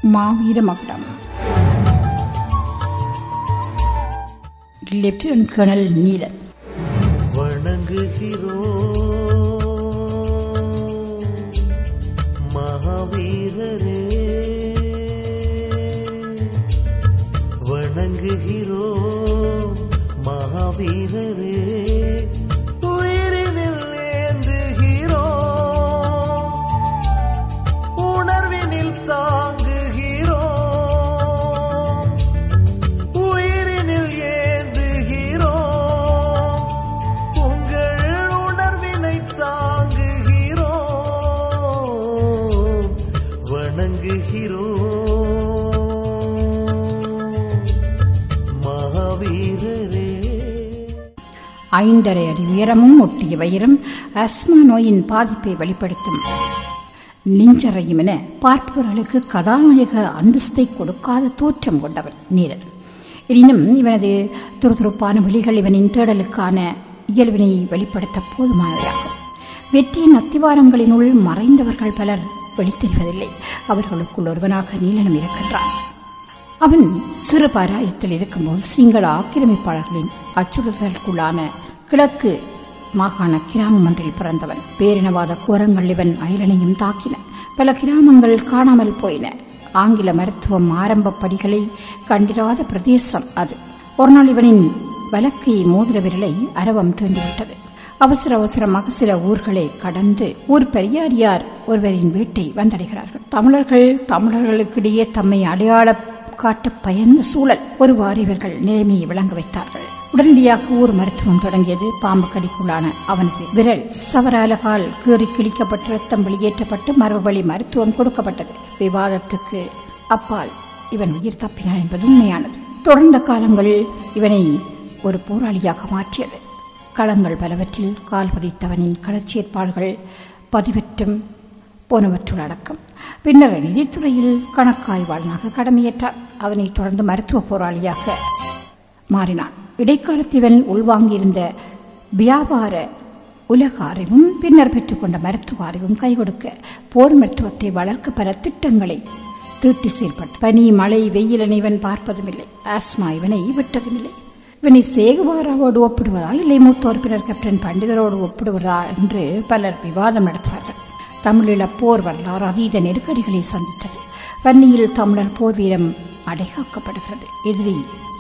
மாவீர மகுடம் lieutenant colonel Neelan வணங்குகிறோம் மகாவீரரே வணங்குகிறோம் மகாவீரரே உயிரினில் ஏந்துகிறோம் உணர்வினில் தாங்குகிறோம் உயிரினில் ஏந்துகிறோம் உங்கள் உணர்வினை தாங்குகிறோம் வணங்குகிறோம் மகாவீரரே ஐந்தரை அடி உயரமும் ஒட்டிய வயிறும் அஸ்மா நோயின் பாதிப்பை வெளிப்படுத்தும் நெஞ்சறையும் என பார்ப்பவர்களுக்கு கதாநாயக அந்தஸ்தை கொடுக்காத தோற்றம் கொண்டவன் நீலன் எனினும் இவனது துருதுருப்பான விழிகள் இவனின் தேடலுக்கான இயல்பினை வெளிப்படுத்த போதுமானவையாகும் வெற்றியின் அத்திவாரங்களினுள் மறைந்தவர்கள் பலர் வெளித்தெரிவதில்லை அவர்களுக்குள் ஒருவனாக நீலனும் இருக்கின்றான் அவன் சிறு பாராயத்தில் இருக்கும்போது சிங்கள ஆக்கிரமிப்பாளர்களின் அச்சுறுத்தலுக்குள்ளான கிழக்கு மாகாண கிராமம் ஒன்றில் பிறந்தவன் பேரினவாத கோரங்கள் இவன் அயலனையும் தாக்கின பல கிராமங்கள் காணாமல் போயின ஆங்கில மருத்துவம் ஆரம்ப படிகளை கண்டிராத பிரதேசம் அது ஒருநாள் இவனின் வலக்கை மோதிர விரலை அரவம் தீண்டிவிட்டது அவசர அவசரமாக சில ஊர்களை கடந்து ஊர் பெரியாரியார் ஒருவரின் வீட்டை வந்தடைகிறார்கள் தமிழர்கள் தமிழர்களுக்கிடையே தம்மை அடையாள காட்ட பயந்த சூழல் ஒருவாறு இவர்கள் நிலைமையை விளங்க வைத்தார்கள் உடனடியாக ஊர் மருத்துவம் தொடங்கியது பாம்பு கடிக்குள்ளான அவனது விரல் சவராலகால் கீறி கிழிக்கப்பட்டு ரத்தம் வெளியேற்றப்பட்டு மரபுவழி மருத்துவம் கொடுக்கப்பட்டது விவாதத்துக்கு அப்பால் இவன் உயிர் தப்பினான் என்பது உண்மையானது தொடர்ந்த காலங்களில் இவனை ஒரு போராளியாக மாற்றியது களங்கள் பலவற்றில் கால் பதித்தவனின் களச்சேற்பாடுகள் பதிவற்றும் போனவற்றுள் அடக்கம் பின்னர் நிதித்துறையில் கணக்காய்வாளனாக கடமையேற்றார் அதனைத் தொடர்ந்து மருத்துவ போராளியாக மாறினான் இடைக்காலத்தில் இவன் உள்வாங்கியிருந்த வியாபார உலக அறிவும் பின்னர் பெற்றுக்கொண்ட மருத்துவ அறிவும் கைகொடுக்க போர் மருத்துவத்தை வளர்க்க பல திட்டங்களை தீட்டி செயல்பட்டு பனி மழை வெயிலனை இவன் பார்ப்பதுமில்லை ஆஸ்மா இவனை விட்டதுமில்லை இவனை சேகுவாராவோடு ஒப்பிடுவதா இல்லை மூத்த உறுப்பினர் கேப்டன் பண்டிதரோடு ஒப்பிடுவதா என்று பலர் விவாதம் நடத்துவார்கள் தமிழீழ போர் வரலாறு அதீத நெருக்கடிகளை சந்தித்தது வன்னியில் தமிழர் போர் வீரம் அடைகாக்கப்படுகிறது எதிரி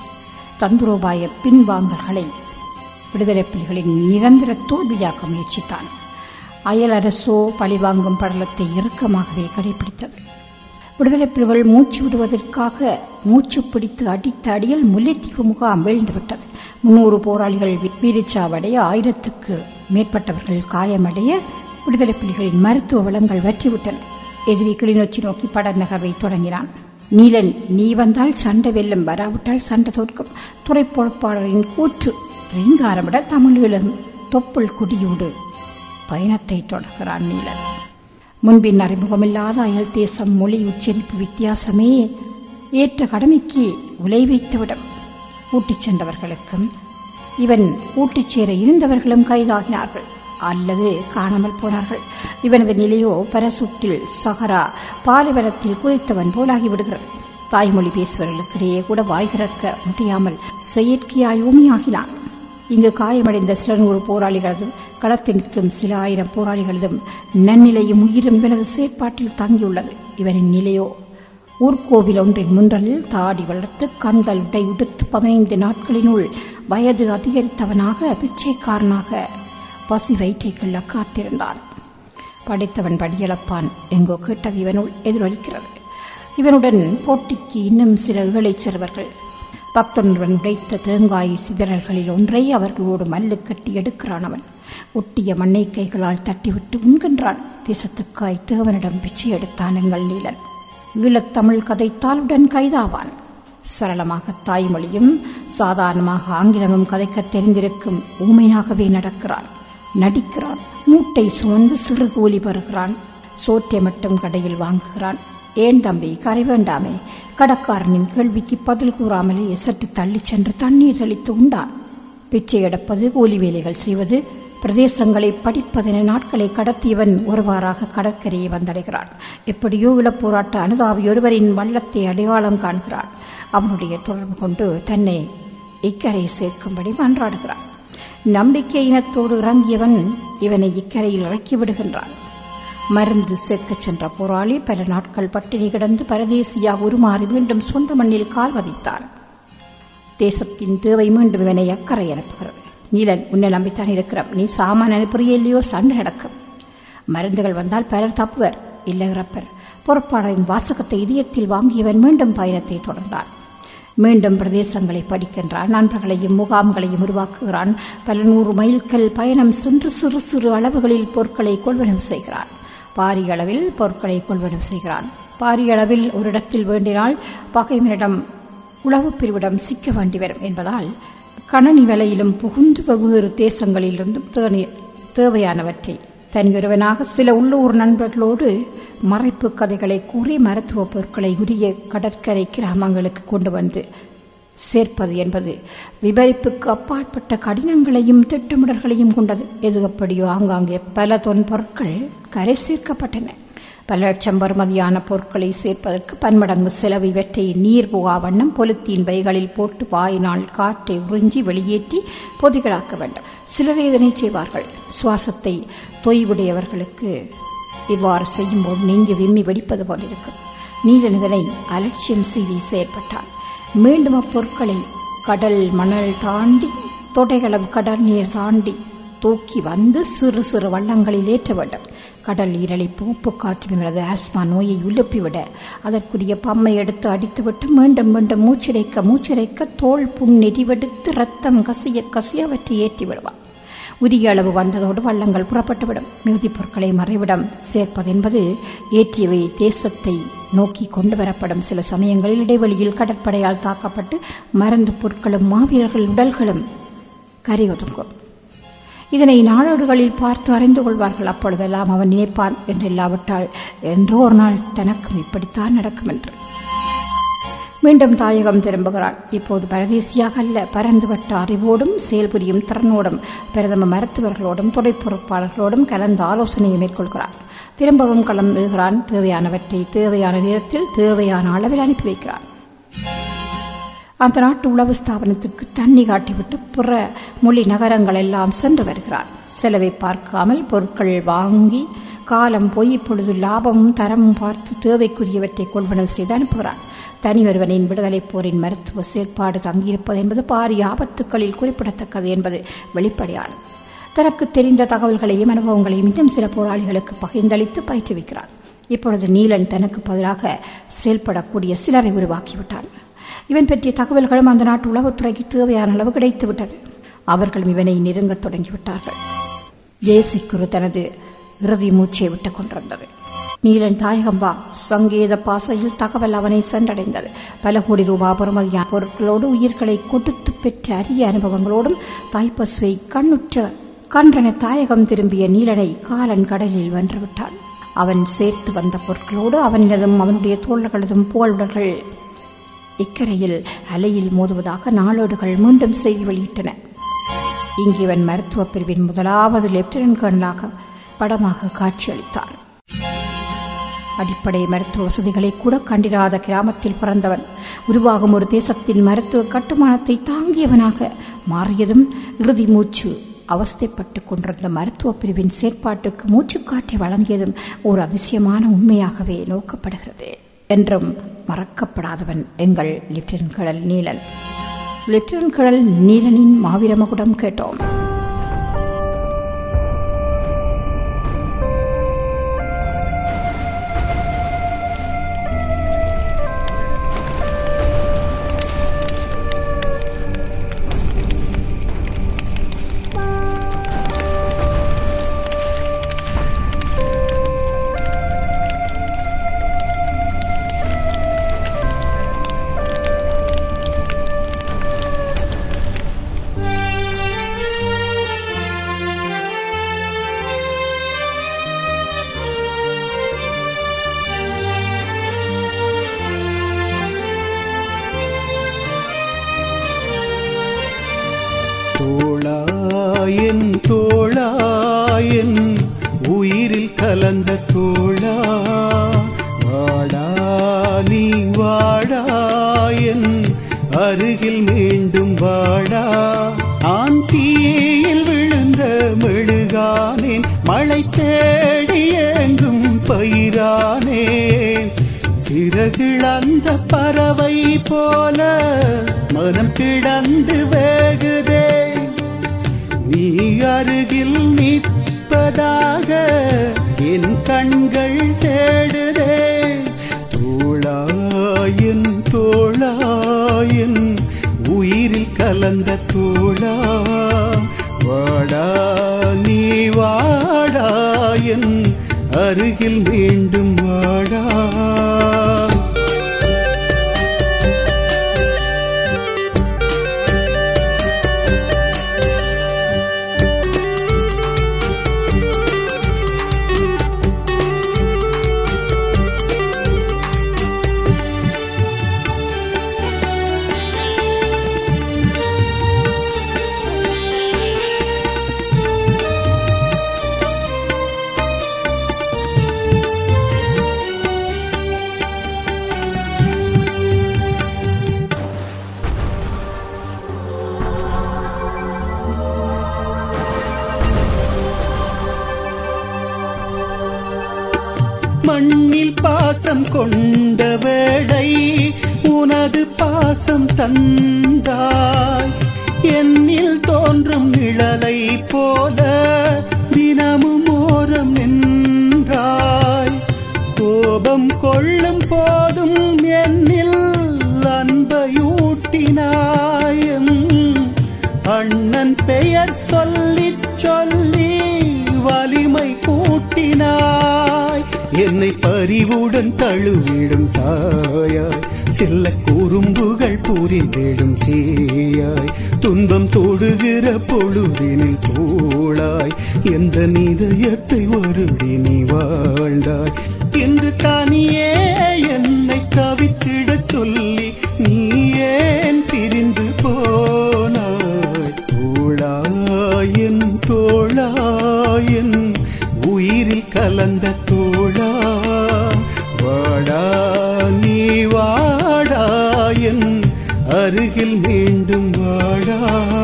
தந்துரோபாய பின்வாங்கல்களை விடுதலை புலிகளின் நிரந்தர தோல்வியாக்க முயற்சித்தான் அயல் அரசோ பழிவாங்கும் படலத்தை இறுக்கமாகவே கடைபிடித்தது விடுதலை புலிகள் மூச்சு விடுவதற்காக மூச்சு பிடித்து அடித்த அடியில் முல்லைத்தீவு முகாம் வீழ்ந்துவிட்டது முன்னூறு போராளிகள் வீரச்சாவடைய ஆயிரத்துக்கு மேற்பட்டவர்கள் காயமடைய விடுதலை புலிகளின் மருத்துவ வளங்கள் வற்றிவிட்டன எதிரி கிளிநொச்சி நோக்கி பட நகர்வை தொடங்கினான் நீலன் நீ வந்தால் சண்டை வெல்லும் வராவிட்டால் சண்டை தோற்கும் துறை பொறுப்பாளரின் கூற்று ரீங்காரமிட தமிழீழம் தொப்புள் குடியோடு பயணத்தை தொடர்கிறான் நீலன் முன்பின் அறிமுகமில்லாத அயல் தேசம் மொழி உச்சரிப்பு வித்தியாசமே ஏற்ற கடமைக்கு உலை வைத்துவிடும் ஊட்டிச் சென்றவர்களுக்கும் இவன் ஊட்டிச் சேர இருந்தவர்களும் கைதாகினார்கள் அல்லது காணாமல் போனார்கள் இவனது நிலையோ பரசுட்டில் சஹரா பாலைவனத்தில் குதித்தவன் போலாகி விடுகிறது தாய்மொழி பேசுபவர்களுக்கிடையே கூட வாய் திறக்க முடியாமல் செயற்கையாய் ஊமியாகினான் இங்கு காயமடைந்த சில நூறு போராளிகளதும் களத்தில் நிற்கும் சில ஆயிரம் போராளிகளதும் நன்னிலையும் உயிரும் இவனது செயற்பாட்டில் தங்கியுள்ளது இவனின் நிலையோ ஊர்கோவில் ஒன்றின் முன்றலில் தாடி வளர்த்து கந்தல் உடை உடுத்து பதினைந்து நாட்களினுள் வயது அதிகரித்தவனாக பிச்சைக்காரனாக பசி வயிற்றை கிள்ள காத்திருந்தான் படித்தவன் படியளப்பான் எங்கோ கேட்டது இவனுள் எதிரொலிக்கிறது இவனுடன் போட்டிக்கு இன்னும் சில ஏழைச் சிறுவர்கள் பக்தனுடன் உடைத்த தேங்காய் சிதறல்களில் ஒன்றை அவர்களோடு மல்லு கட்டி எடுக்கிறான் அவன் ஒட்டிய மண்ணை கைகளால் தட்டிவிட்டு உண்கின்றான் தேசத்துக்காய் தேவனிடம் பிச்சை எடுத்தான் எங்கள் நீலன் ஈழத்தமிழ் கதைத்தாலுடன் கைதாவான் சரளமாக தாய்மொழியும் சாதாரணமாக ஆங்கிலமும் கதைக்க தெரிந்திருக்கும் ஊமையாகவே நடக்கிறான் நடிக்கிறான் மூட்டை சுமந்து சிறு கூலி பெறுகிறான் சோற்றை மட்டும் கடையில் வாங்குகிறான் ஏன் தம்பி கரை வேண்டாமே கடக்காரனின் கேள்விக்கு பதில் கூறாமலே சற்று தள்ளிச் சென்று தண்ணீர் தெளித்து உண்டான் பிச்சை எடுப்பது கூலி வேலைகள் செய்வது பிரதேசங்களை படிப்பதென நாட்களை கடத்தியவன் ஒருவாறாக கடற்கரையை வந்தடைகிறான் எப்படியோ இளப்போராட்ட அனுதாபி ஒருவரின் வள்ளத்தை அடையாளம் காண்கிறான் அவனுடைய தொடர்பு கொண்டு தன்னை இக்கரை சேர்க்கும்படி மன்றாடுகிறான் நம்பிக்கை இனத்தோடு இறங்கியவன் இவனை இக்கரையில் இறக்கி விடுகின்றான் மருந்து சேர்க்கச் சென்ற போராளி பல நாட்கள் பட்டினி கிடந்து பரதேசியா உருமாறி மீண்டும் சொந்த மண்ணில் கால் வதித்தான் தேசத்தின் தேவை மீண்டும் இவனை அக்கறை அனுப்புகிறது நீலன் உன்னை நம்பித்தான் இருக்கிறோம் நீ சாமான் அனுப்புறிய இல்லையோ சண்டை நடக்கும் மருந்துகள் வந்தால் பலர் தப்புவர் இல்லை இறப்பர் பொறுப்பாளரின் வாசகத்தை இதயத்தில் வாங்கியவன் மீண்டும் பயணத்தை தொடர்ந்தான் மீண்டும் பிரதேசங்களை படிக்கின்றான் நண்பர்களையும் முகாம்களையும் உருவாக்குகிறான் பல நூறு மைல்கள் பயணம் சென்று சிறு சிறு அளவுகளில் பொருட்களை கொள்வனவு செய்கிறான் பாரிய அளவில் பொருட்களை கொள்வனவு செய்கிறான் பாரிய அளவில் ஒரு இடத்தில் வேண்டினால் பகைவனிடம் உளவு பிரிவிடம் சிக்க வேண்டி வரும் என்பதால் கணனி விலையிலும் புகுந்து வெவ்வேறு தேசங்களிலிருந்தும் தேனி- தேவையானவற்றை தனியொருவனாக சில உள்ளூர் நண்பர்களோடு மறைப்பு கதைகளை கூறி மருத்துவ பொருட்களை உரிய கடற்கரை கிராமங்களுக்கு கொண்டு வந்து சேர்ப்பது என்பது விபரிப்புக்கு அப்பாற்பட்ட கடினங்களையும் திட்டமிடல்களையும் கொண்டது எது எப்படியோ ஆங்காங்கே பல தொன் பொருட்கள் கரை சேர்க்கப்பட்டன பல லட்சம் வருமதியான பொருட்களை சேர்ப்பதற்கு பன்மடங்கு செலவு இவற்றை நீர் புகா வண்ணம் பொலித்தீன் பைகளில் போட்டு வாயினால் காற்றை உறிஞ்சி வெளியேற்றி பொதிகளாக்க வேண்டும் சிலரே இதனை செய்வார்கள் சுவாசத்தை தொய்வுடையவர்களுக்கு இவ்வாறு செய்யும்போது நெஞ்சு விம்மி வெடிப்பது போலிருக்கும் நீலன் இதனை அலட்சியம் செய்து செயற்பட்டான் மீண்டும் அப்பொருட்களை கடல் மணல் தாண்டி தொடைகளவு கடல் நீர் தாண்டி தூக்கி வந்து சிறு சிறு வள்ளங்களில் ஏற்ற வேண்டும் கடல் ஈரலிப்பு உப்பு காற்று இவரது ஆஸ்மா நோயை உலுப்பிவிட அதற்குரிய பம்மை எடுத்து அடித்துவிட்டு மீண்டும் மீண்டும் மூச்சிரைக்க மூச்சிரைக்க தோல் புண் நெறிவெடுத்து ரத்தம் கசிய கசிய அவற்றை ஏற்றி விடுவார் உரிய அளவு வந்ததோடு வள்ளங்கள் புறப்பட்டுவிடும் மிகுதிப் பொருட்களை மறைவிடம் சேர்ப்பது என்பது ஏற்றியவை தேசத்தை நோக்கி கொண்டு வரப்படும் சில சமயங்களில் இடைவெளியில் கடற்படையால் தாக்கப்பட்டு மருந்து பொருட்களும் மாவீரர்கள் உடல்களும் கரையொதுங்கும் இதனை நாளோடுகளில் பார்த்து அறிந்து கொள்வார்கள் அப்பொழுதெல்லாம் அவன் நினைப்பான் என்று இல்லாவிட்டால் என்றோ ஒரு நாள் தனக்கும் இப்படித்தான் நடக்கும் என்று மீண்டும் தாயகம் திரும்புகிறாள் இப்போது பரதேசியாக அல்ல பரந்துபட்ட அறிவோடும் செயல்புரியும் திறனோடும் பிரதம மருத்துவர்களோடும் துணை பொறுப்பாளர்களோடும் கலந்து ஆலோசனையை மேற்கொள்கிறான் திரும்பவும் கலந்துகிறான் தேவையானவற்றை தேவையான நேரத்தில் தேவையான அளவில் அனுப்பி வைக்கிறான் அந்த நாட்டு உளவு ஸ்தாபனத்துக்கு தண்ணி காட்டிவிட்டு புற மொழி நகரங்கள் எல்லாம் சென்று வருகிறான் செலவை பார்க்காமல் பொருட்கள் வாங்கி காலம் போய் இப்பொழுது லாபமும் தரமும் பார்த்து தேவைக்குரியவற்றை கொள்வனவு செய்து அனுப்புகிறான் தனி ஒருவனின் விடுதலை போரின் மருத்துவ செயற்பாடு தங்கியிருப்பது என்பது பாரிய ஆபத்துக்களில் குறிப்பிடத்தக்கது என்பது வெளிப்படையானது தனக்கு தெரிந்த தகவல்களையும் அனுபவங்களையும் இன்னும் சில போராளிகளுக்கு பகிர்ந்தளித்து பயிற்றுவிக்கிறான் இப்பொழுது நீலன் தனக்கு பதிலாக செயல்படக்கூடிய சிலரை உருவாக்கிவிட்டான் இவன் பற்றிய தகவல்களும் அந்த நாட்டு உளவுத்துறைக்கு தேவையான அளவு கிடைத்து விட்டது அவர்களும் இவனை நெருங்கத் தொடங்கிவிட்டார்கள் ஜெயசிக்குரு தனது இறுதி மூச்சை விட்டுக் கொண்டிருந்தது நீலன் தாயகம் வா சங்கேத பாசையில் தகவல் அவனை சென்றடைந்தது பல கோடி ரூபாய் பெறுமதியான பொருட்களோடு உயிர்களை கொடுத்து பெற்ற அரிய அனுபவங்களோடும் தாய்ப்பசுவை கண்ணுற்ற கன்றன தாயகம் திரும்பிய நீலனை காலன் கடலில் வென்றுவிட்டான் அவன் சேர்த்து வந்த பொருட்களோடு அவனினதும் அவனுடைய தோழர்களதும் புகழுடர்கள் இக்கரையில் அலையில் மோதுவதாக நாளேடுகள் மீண்டும் செய்தி வெளியிட்டன இங்கு இவன் மருத்துவ பிரிவின் முதலாவது லெப்டினன்ட் கர்னலாக படமாக காட்சியளித்தார் அடிப்படை மருத்துவ வசதிகளை கூட கண்டிராத கிராமத்தில் பிறந்தவன் உருவாகும் ஒரு தேசத்தின் மருத்துவ கட்டுமானத்தை தாங்கியவனாக மாறியதும் இறுதி மூச்சு அவஸ்தைப்பட்டுக் கொண்டிருந்த மருத்துவ பிரிவின் செயற்பாட்டுக்கு மூச்சுக்காட்டை வழங்கியதும் ஒரு அதிசயமான உண்மையாகவே நோக்கப்படுகிறது என்றும் மறக்கப்படாதவன் எங்கள் லெப்டினன்ட் கடல் நீலன் லெப்டினன்ட் கடல் நீலனின் மாவீரமகுடம் கேட்டோம் கலந்த தோழா வாடா நீ வாடா என் அருகில் மீண்டும் வாடா ஆன் தீயில் விழுந்த மெழுகானேன் மழை தேடி எங்கும் பயிரானேன் சிறகிழந்த பறவை போல மனம் கிடந்து வேகுதே நீ அருகில் நிற்பதாக என் கண்கள் தேடுதே தோளாயின் தோளாயின் உயிரில் கலந்த தோளா வாடா நீ வாடா என் அருகில் மீண்டும் வாடா மண்ணில் பாசம் கொண்ட வேடை உனது பாசம் தந்தாய் என்னில் தோன்றும் நிழலை போல தினமும் ஓரம் நின்றாய் கோபம் கொள்ளும் போதும் என்னில் அன்பையூட்டினாய் எம் அண்ணன் பெயர் சொல்லிச் சொல்லி வலிமை கூட்டினாய் என்னை பரிவுடன் தழுவிடும் தாயாய் செல்ல குறும்புகள் புரிந்திடும் சீயாய் துன்பம் தொடுகிற பொழுதினில் தோளாய் எந்த நிதயத்தை வருடி நீ வாழ்ந்தாய் இன்று தனியே என்னை தவித்திடச் சொல்லி நீ ஏன் பிரிந்து போனாய் தோளாயன் தோளாயன் உயிரில் கலந்த தோழா வாடா நீ வாடாயன் அருகில் மீண்டும் வாடா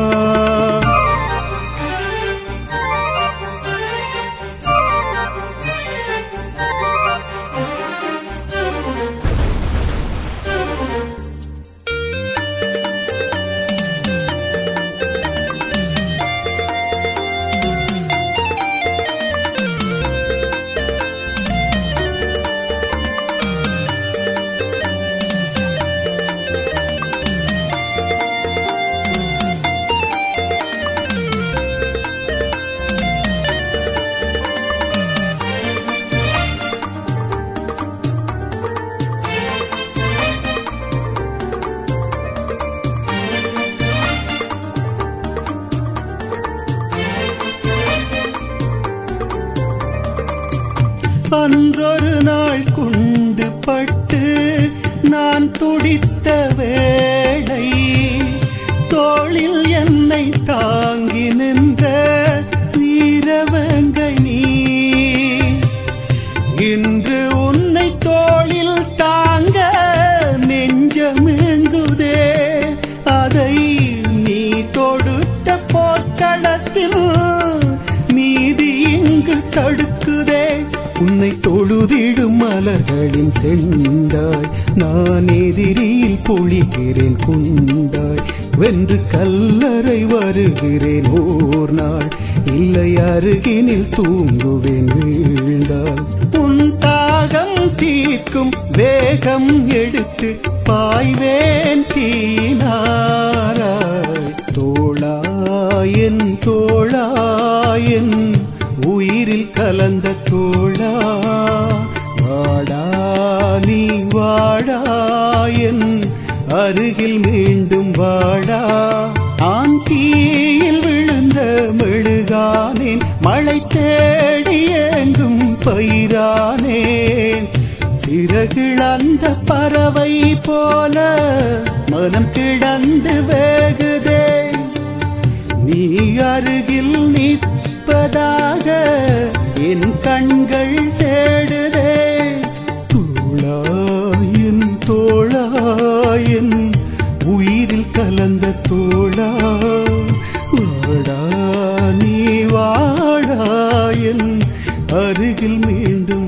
அன்றொரு நாள் குண்டு பட்டு நான் துடித்த வேளை தோளில் என்னை தாங்கி நின்ற வீரவங்கை நீ இன்று உன்னை தோளில் தாங்க நெஞ்சமெங்குதே அதை நீ தொடுத்த போர்க்களத்தில் நீதி இங்கு தடுக்குதே உன்னை தொழுதிடும் மலர்களின் செண்டாய் நான் எதிரியில் பொழிகிறேன் குண்டாய் வென்று கல்லறை வருகிறேன் ஓர் நாள் இல்லை அருகினில் தூங்குவேன் வீழ்ந்தாள் உன் தாகம் தீர்க்கும் வேகம் எடுத்து பாய்வேன் தீனாராய் தோளாயன் தோளாயன் உயிரில் கலந்த தோழா வாடா நீ வாடாயன் அருகில் மீண்டும் வாடா ஆன் தீயில் விழுந்த மெழுகானேன் மழை தேடி எங்கும் பயிரானேன் சிறகிழந்த பறவை போல மனம் கிடந்து வேகுதே நீ அருகில் நிற்பதாக என் கண்கள் தேடுதே தோளாயின் தோளாயின் உயிரில் கலந்த தோளா வாடா நீ வாடாயின் அருகில் மீண்டும்